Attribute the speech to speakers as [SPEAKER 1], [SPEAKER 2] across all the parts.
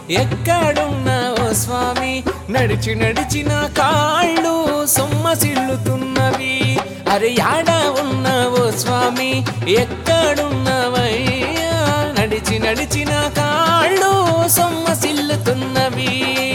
[SPEAKER 1] ఎక్కడున్నావో స్వామి నడిచి నడిచిన కాళ్ళు సొమ్మసిల్లుతున్నవి అరే యాడా ఉన్నావో స్వామి ఎక్కడున్నవయ్యా నడిచి నడిచిన కాళ్ళు సొమ్మసిల్లుతున్నవి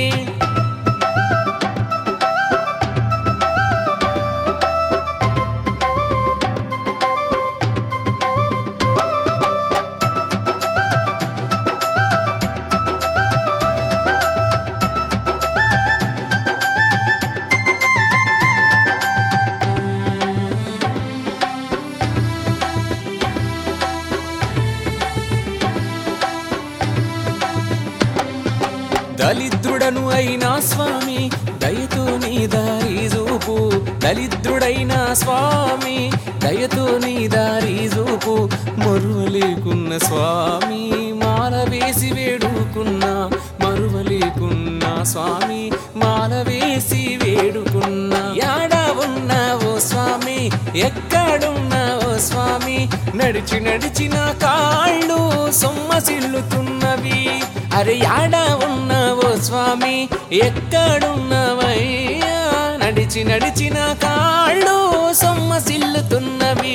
[SPEAKER 1] దళిద్రుడను అయినా స్వామి దయతో నీ దారి చూపు దళిద్రుడైన స్వామి దయతో నీ దారి చూపు మరువలేకున్న స్వామి మాల వేసి వేడుకున్నా మరువలేకున్న స్వామి మాల వేసి వేడుకున్నా యాడా ఉన్నావో స్వామి ఎక్కడున్నావో స్వామి నడిచి నడిచిన కాళ్ళు సొమ్మసిల్లుతున్నవి అరే యాడా ఉన్నావో స్వామి ఎక్కడున్నవయ్యా నడిచి నడిచిన కాళ్ళు సొమ్మసిల్లుతున్నవి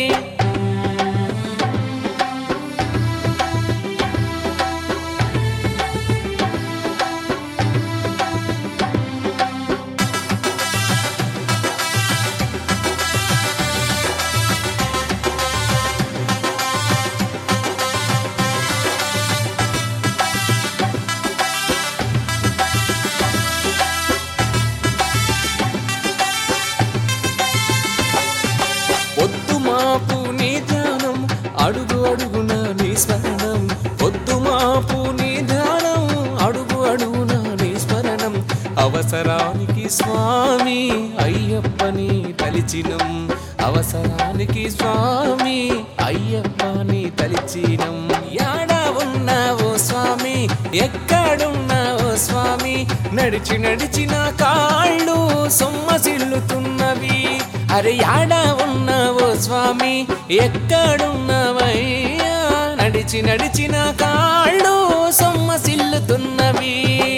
[SPEAKER 1] పొద్దు మాపు నీ ధ్యానం అడుగు అడుగున నీ స్మరణం పొద్దు మాపు నీ ధ్యానం అడుగు అడుగున నీ స్మరణం అవసరానికి స్వామి అయ్యప్పని తలిచినం అవసరానికి స్వామి అయ్యప్పని తలిచినం యాడా ఉన్నావో స్వామి ఎక్కడున్నావో స్వామి నడిచి నడిచిన కాళ్ళు సొమ్మసిల్లుతున్నవి అరే యాడా ఉన్నావో స్వామి ఎక్కడున్నవయ్యా నడిచి నడిచిన కాళ్ళు సొమ్మసిల్లుతున్నవి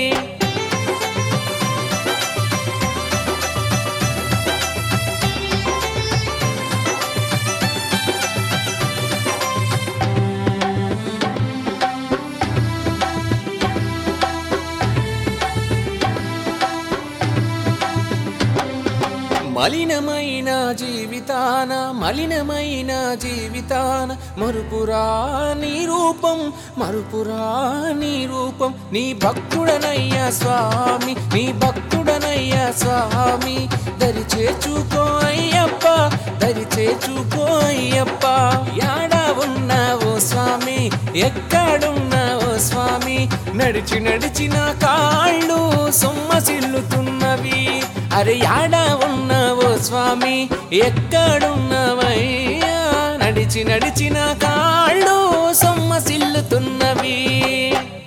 [SPEAKER 1] మలినమైన జీవితాన మలినమైన జీవితాన మరుపురా నీ రూపం మరుపురా నీ రూపం నీ భక్తుడనయ్యా స్వామి నీ భక్తుడనయ్యా స్వామి దరి చేర్చుకో అయ్యప్ప దరి చేర్చుకో అయ్యప్ప యాడా ఉన్నావో స్వామి ఎక్కడున్నావో స్వామి నడిచి నడిచిన కాళ్ళు సొమ్మసిల్లుతున్నవి అరే యాడా ఉన్నావో స్వామి ఎక్కడున్నవయ్యా నడిచి నడిచిన కాళ్ళు సొమ్మసిల్లుతున్నవి